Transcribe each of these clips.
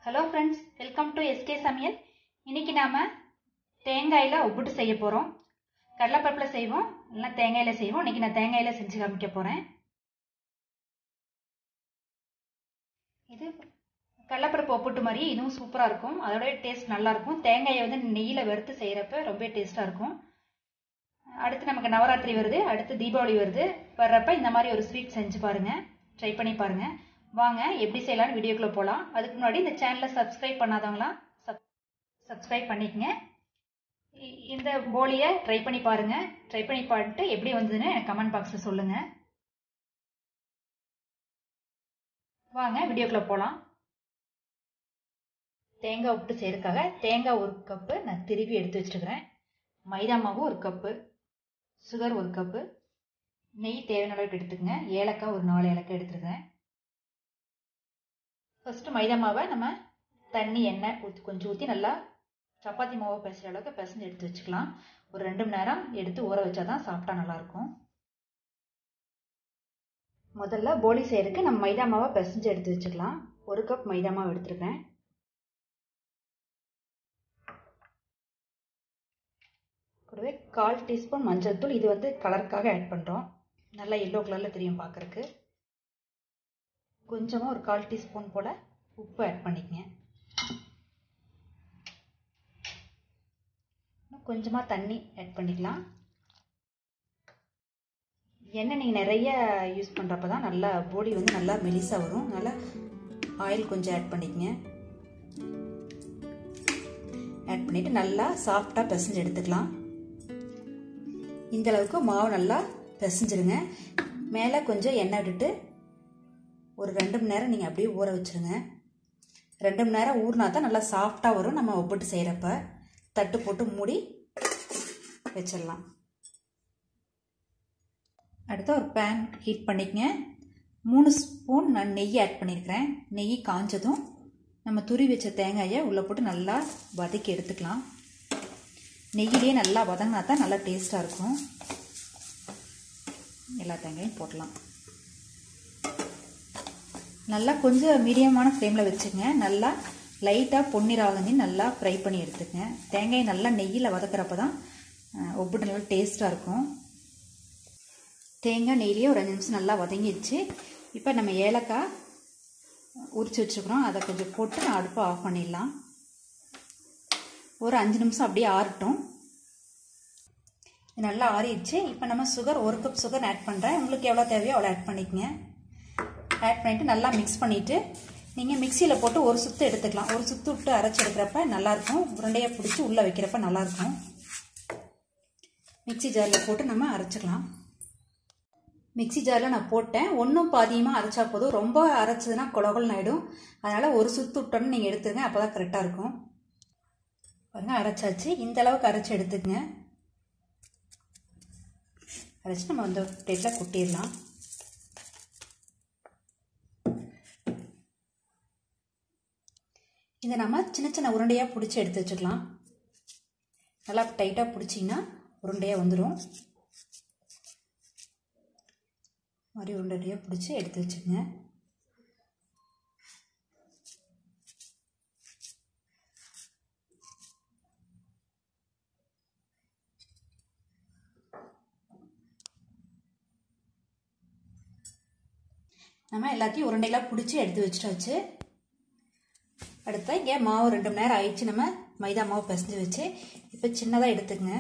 hello friends welcome to SK சமையல் இன்னைக்கு நாம தேங்காயில் ஒப்புட்டு செய்ய போகிறோம் கடலைப்பருப்பில் செய்வோம் இல்லைன்னா தேங்காயில் செய்வோம் இன்னைக்கு நான் தேங்காயில் செஞ்சு காமிக்க போகிறேன் இது கடலைப்பருப்பு ஒப்புட்டு மாதிரி இதுவும் சூப்பராக இருக்கும் அதோட டேஸ்ட் நல்லா இருக்கும் தேங்காயை வந்து நெய்யில் வறுத்து செய்கிறப்ப ரொம்ப டேஸ்ட்டாக இருக்கும் அடுத்து நமக்கு நவராத்திரி வருது அடுத்து தீபாவளி வருது வர்றப்ப இந்த மாதிரி ஒரு ஸ்வீட் செஞ்சு பாருங்க ட்ரை பண்ணி பாருங்க வாங்க எப்படி செய்யலாம்னு வீடியோக்குள்ள போகலாம் அதுக்கு முன்னாடி இந்த சேனலை சப்ஸ்கிரைப் பண்ணாதவங்களாம் சப் சப்ஸ்கிரைப் பண்ணிக்கங்க இ- இந்த போலியை ட்ரை பண்ணி பாருங்க ட்ரை பண்ணி பார்த்துட்டு எப்படி வந்ததுன்னு எனக்கு கமெண்ட் பாக்ஸில் சொல்லுங்க வாங்க வீடியோக்குள்ள போகலாம் தேங்காய் விட்டு செய்யறதுக்காக தேங்காய் ஒரு கப்பு நான் திருவி எடுத்து வச்சிருக்கிறேன் மைதா மாவு ஒரு கப்பு சுகர் ஒரு கப்பு நெய் தேவையான அளவுக்கு எடுத்துக்கங்க ஏலக்காய் ஒரு நாலு ஏலக்காய் எடுத்துருக்கேன் ஃபர்ஸ்ட் மைதா மாவை நம்ம தண்ணி எண்ணெய் ஊற்றி கொஞ்சம் ஊற்றி நல்லா சப்பாத்தி மாவை பிசைற அளவுக்கு பிசைஞ்சு எடுத்து வச்சுக்கலாம் ஒரு ரெண்டு மணி நேரம் எடுத்து ஊற வச்சாதான் சாப்பிட்டா நல்லாயிருக்கும் முதல்ல போலி செய்யறதுக்கு நம்ம மைதா மாவை பிசைஞ்சு எடுத்து வச்சுக்கலாம் ஒரு கப் மைதா மாவு எடுத்துருக்கேன் கூடவே கால் டீஸ்பூன் மஞ்சள் தூள் இது வந்து கலருக்காக ஆட் பண்ணுறோம் நல்லா எல்லோ கலரில் தெரியும் பார்க்குறக்கு கொஞ்சமாக ஒரு கால் டீஸ்பூன் போல் உப்பு ஆட் பண்ணிக்கங்க இன்னும் கொஞ்சமாக தண்ணி ஆட் பண்ணிக்கலாம் எண்ணெய் நீங்கள் நிறைய யூஸ் பண்ணுறப்ப தான் நல்லா போடி வந்து நல்லா மெலிசாக வரும் நல்லா ஆயில் கொஞ்சம் ஆட் பண்ணிக்கங்க ஆட் பண்ணிவிட்டு நல்லா சாஃப்டாக பிசைஞ்சு எடுத்துக்கலாம் இந்த அளவுக்கு மாவு நல்லா பிசைஞ்சிருங்க மேலே கொஞ்சம் எண்ணெய் விட்டுட்டு ஒரு ரெண்டு மணி நேரம் நீங்கள் அப்படியே ஊற வச்சுருங்க ரெண்டு மணி நேரம் ஊறினா தான் நல்லா சாஃப்டாக வரும் நம்ம ஒப்பிட்டு செய்கிறப்ப தட்டு போட்டு மூடி வச்சிடலாம் அடுத்து ஒரு பேன் ஹீட் பண்ணிக்கங்க மூணு ஸ்பூன் நான் நெய் ஆட் பண்ணியிருக்கிறேன் நெய் காஞ்சதும் நம்ம துருவி வச்ச தேங்காயை உள்ளே போட்டு நல்லா வதக்கி எடுத்துக்கலாம் நெய்யிலே நல்லா வதங்கினா தான் நல்லா டேஸ்ட்டாக இருக்கும் எல்லா தேங்காயும் போடலாம் நல்லா கொஞ்சம் மீடியமான ஃப்ளேமில் வச்சுங்க நல்லா லைட்டாக பொன்னிறாகஞ்சி நல்லா ஃப்ரை பண்ணி எடுத்துக்கங்க தேங்காய் நல்லா நெய்யில் வதக்குறப்ப தான் ஒவ்வொரு நல்லா டேஸ்ட்டாக இருக்கும் தேங்காய் நெய்லேயே ஒரு அஞ்சு நிமிஷம் நல்லா வதங்கிடுச்சு இப்போ நம்ம ஏலக்காய் உரிச்சு வச்சுக்கிறோம் அதை கொஞ்சம் போட்டு நான் அடுப்பை ஆஃப் பண்ணிடலாம் ஒரு அஞ்சு நிமிஷம் அப்படியே ஆறட்டும் இது நல்லா ஆறிடுச்சு இப்போ நம்ம சுகர் ஒரு கப் சுகர் ஆட் பண்ணுறேன் உங்களுக்கு எவ்வளோ தேவையோ அவ்வளோ ஆட் பண்ணிக்கங்க ஆட் பண்ணிவிட்டு நல்லா மிக்ஸ் பண்ணிவிட்டு நீங்கள் மிக்சியில் போட்டு ஒரு சுத்து எடுத்துக்கலாம் ஒரு சுத்து விட்டு அரைச்சி எடுக்கிறப்ப நல்லாயிருக்கும் உருண்டையாக பிடிச்சி உள்ளே வைக்கிறப்ப நல்லாயிருக்கும் மிக்சி ஜாரில் போட்டு நம்ம அரைச்சிக்கலாம் மிக்சி ஜாரில் நான் போட்டேன் ஒன்றும் பாதியமாக அரைச்சா போதும் ரொம்ப அரைச்சதுன்னா குலகுலன்னு ஆகிடும் அதனால் ஒரு சுத்து விட்டோன்னு நீங்கள் எடுத்துருங்க அப்போ தான் கரெக்டாக இருக்கும் பாருங்க அரைச்சாச்சு இந்த அளவுக்கு அரைச்சி எடுத்துக்கங்க அரைச்சி நம்ம அந்த பிளேட்டில் கொட்டிடலாம் இதை நம்ம சின்ன சின்ன உருண்டையாக பிடிச்சி எடுத்து வச்சுக்கலாம் நல்லா டைட்டாக பிடிச்சிங்கன்னா உருண்டையாக வந்துடும் மாதிரி உருண்டையாக பிடிச்சி எடுத்து வச்சுக்கோங்க நம்ம எல்லாத்தையும் உருண்டையெல்லாம் பிடிச்சி எடுத்து வச்சுட்டாச்சு அடுத்த இங்கே மாவு ரெண்டு மணி நேரம் ஆயிடுச்சு நம்ம மைதா மாவு பிசைஞ்சு வச்சு இப்போ சின்னதாக எடுத்துக்கங்க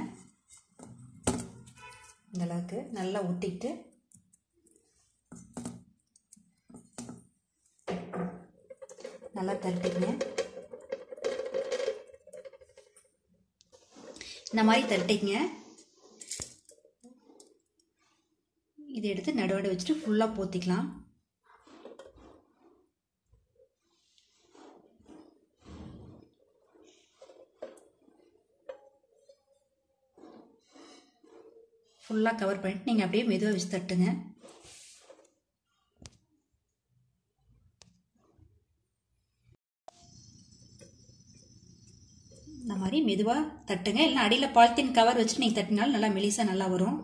இந்த அளவுக்கு நல்லா ஒட்டிக்கிட்டு நல்லா தரட்டிக்கங்க இந்த மாதிரி தரட்டிக்கங்க இதை எடுத்து நடுவடை வச்சுட்டு ஃபுல்லாக போத்திக்கலாம் ஃபுல்லாக கவர் பண்ணிட்டு நீங்கள் அப்படியே மெதுவாக வச்சு தட்டுங்க இந்த மாதிரி மெதுவாக தட்டுங்க இல்லைனா அடியில் பாலித்தீன் கவர் வச்சுட்டு நீங்கள் தட்டினாலும் நல்லா மெலிசாக நல்லா வரும்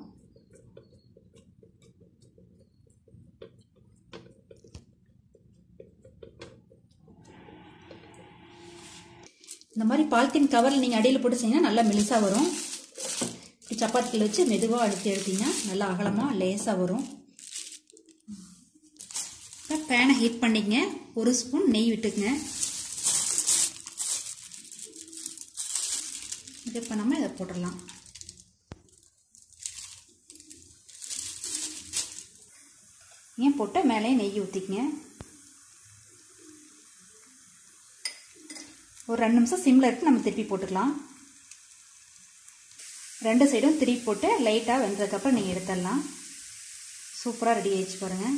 இந்த மாதிரி பாலித்தீன் கவரில் நீங்கள் அடியில் போட்டு செஞ்சீங்கன்னா நல்லா மெலிசாக வரும் இப்படி சப்பாத்தியில் வச்சு மெதுவாக அழுத்தி எடுத்தீங்கன்னா நல்லா அகலமாக லேசாக வரும் இப்போ பேனை ஹீட் பண்ணிக்கங்க ஒரு ஸ்பூன் நெய் விட்டுக்குங்க இது இப்போ நம்ம இதை போட்டுடலாம் ஏன் போட்டு மேலேயும் நெய் ஊற்றிக்கங்க ஒரு ரெண்டு நிமிஷம் சிம்மில் இருக்கு நம்ம திருப்பி போட்டுக்கலாம் ரெண்டு சைடும் திருப்பி போட்டு லைட்டாக வெந்ததுக்கப்புறம் நீங்கள் எடுத்துடலாம் சூப்பராக ரெடி ஆயிடுச்சு பாருங்கள்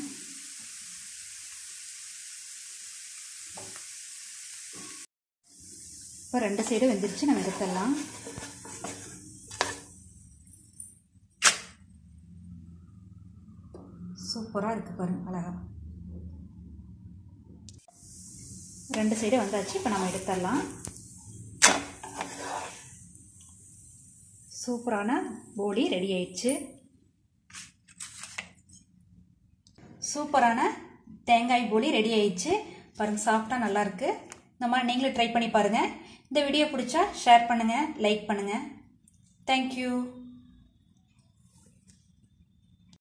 இப்போ ரெண்டு சைடும் வெந்துருச்சு நம்ம எடுத்துடலாம் சூப்பராக இருக்குது பாருங்க அழகா ரெண்டு சைடு வந்தாச்சு இப்போ நம்ம எடுத்துடலாம் சூப்பரான போலி ரெடி ஆயிடுச்சு சூப்பரான தேங்காய் போலி ரெடி ஆயிடுச்சு பாருங்கள் சாஃப்டாக நல்லாயிருக்கு இந்த மாதிரி நீங்களும் ட்ரை பண்ணி பாருங்கள் இந்த வீடியோ பிடிச்சா ஷேர் பண்ணுங்கள் லைக் பண்ணுங்கள் தேங்க்யூ